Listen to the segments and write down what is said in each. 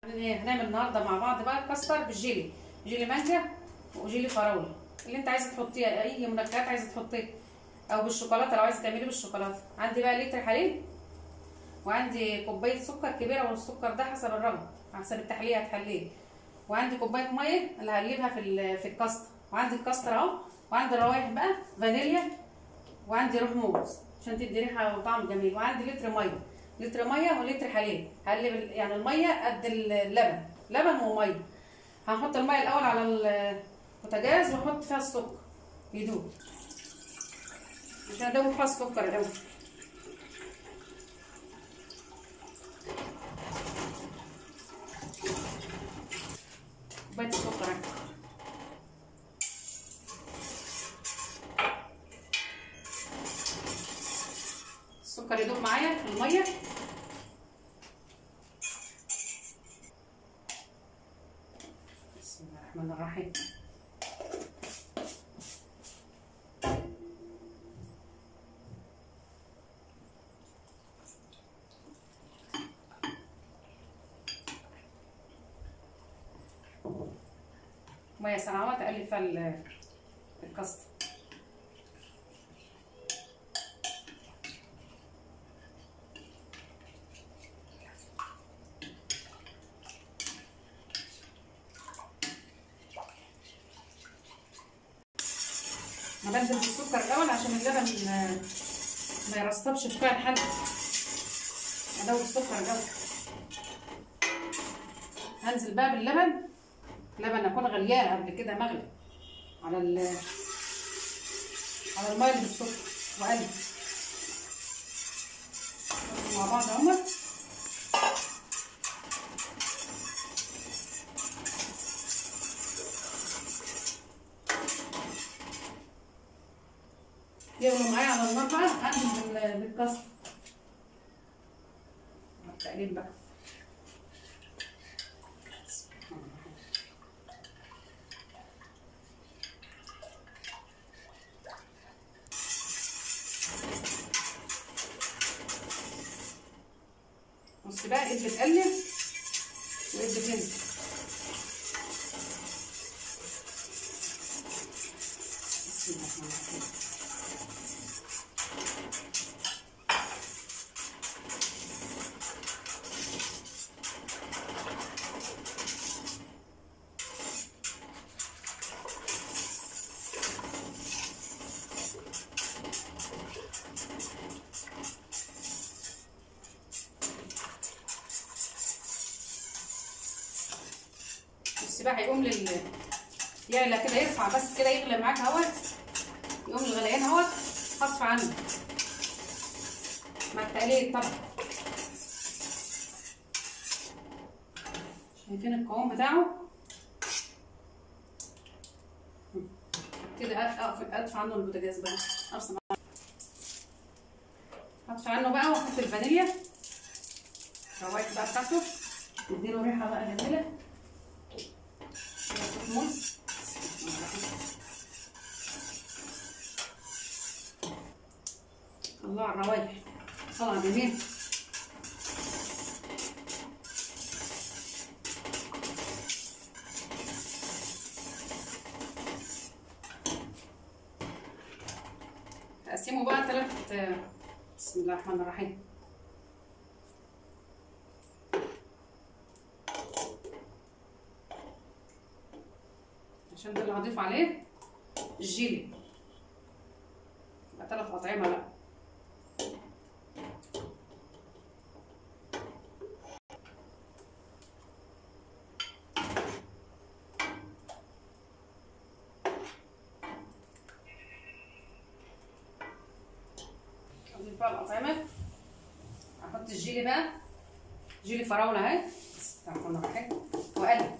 هنعمل النهارده مع بعض بقى الكاستر بالجيلي جيلي مانجا وجيلي فراوله اللي انت عايزه تحطيه اي منكهات عايزه تحطيه او بالشوكولاته لو عايزه تعمليه بالشوكولاته عندي بقى لتر حليب وعندي كوبايه سكر كبيره والسكر ده حسب الرغبه حسب التحليه هتحليه وعندي كوبايه ميه اللي هقلبها في ال- في الكاستر وعندي الكاستر اهو وعندي الروايح بقى فانيليا وعندي روح موز عشان تدي ريحه وطعم جميل وعندي لتر ميه لتر ميه ولتر حليب هقلب ال- يعني الميه قد اللبن لبن وميه هنحط الميه الاول على البوتاجاز واحط فيها السكر يدوب عشان ادوب فيها السكر الاول كوبايه السكر اهي السكر يدوب معايا في الميه بسم الله الرحمن الرحيم ميه ساقعه تقلب فيها ال- الكاستر انا بنزل بالسكر الاول عشان اللبن ما- ما يرسبش في فيها الحلة ادوب السكر الاول هنزل بقى باللبن لبن اكون غلياه قبل كده مغلي على ال على الميه اللي بالسكر واقلب مع بعض اهو يغلوا معايا على النار بقى انزل بال- بالكسر التقليب بقى بص بقى ايد بتقلب وايد بتنزل بسم الله الرحمن الرحيم بص بقى هيقوم لل يعلى كده يرفع بس كده يغلى معاك اهوت يقوم الغليان اهوت هطفي عنه مع التقليد طبعا شايفين القوام بتاعه كده اقفل اطفي عنه البوتاجاز بقى افصل هطفي عنه بقى واحط الفانيليا الروايح بقى بتاعته نديله ريحه بقى جميله موز الله على الروايح طلع جميل تقسمه بقى ثلاث بسم الله الرحمن الرحيم عشان ده اللي هضيف عليه الجيلي يبقى ثلاث اطعمه بقى اضيف بقى الاطعمه احط الجيلي بقى جيلي فراوله اهي بسم الله الرحمن الرحيم واقلب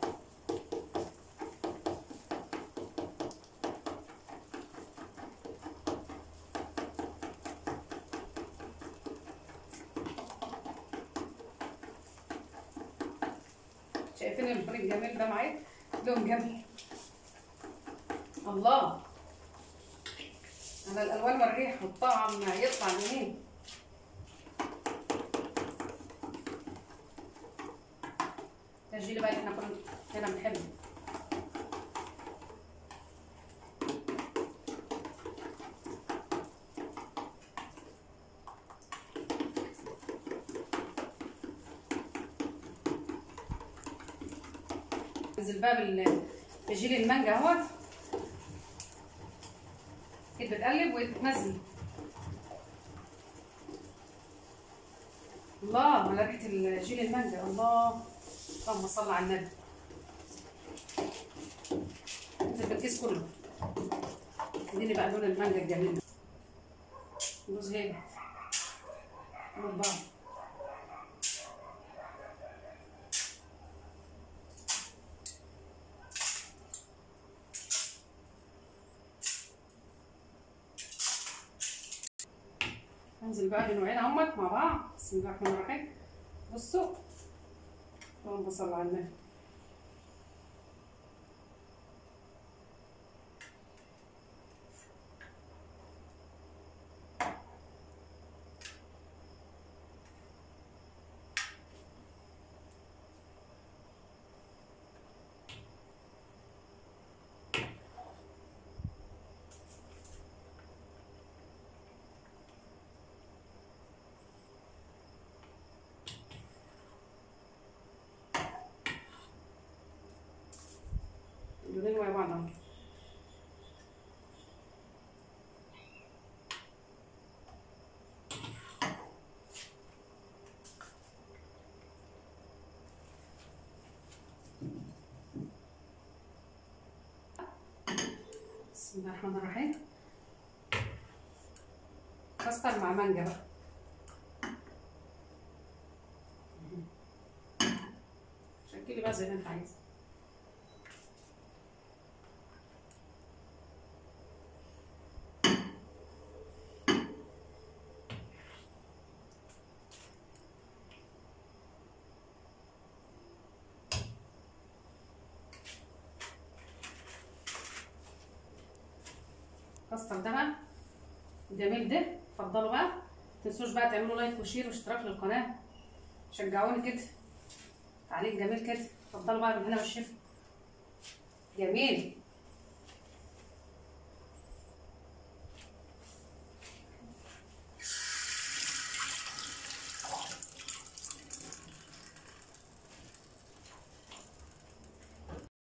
شايفين الفريق الجميل ده معايا لون جميل الله انا الالوان والريح والطعم يطلع منين الجيلي بقى اللي احنا كنا هنا بنحبه ننزل بقى بال- بجيلي المانجا اهوت كده بتقلب وتنزل الله على ريحه الجيلي المانجا الله اللهم صل على النبي انزل بالكيس كله اديني بقى لون المانجا الجميل ده جوز هيك من بعض انزل بقى بنوعين اهمت مع بعض بسم الله الرحمن الرحيم بصوا اللهم صل على النبي اللونين ورا بعض اهو بسم الله الرحمن الرحيم كاستر مع مانجا بقى شكلي بقى زي ما انت عايز كاستر ده بقى جميل ده اتفضلوا بقى متنسوش بقى تعملوا لايك وشير واشتراك للقناه شجعوني كده تعليق جميل كده اتفضلوا بقى من هنا والشفا جميل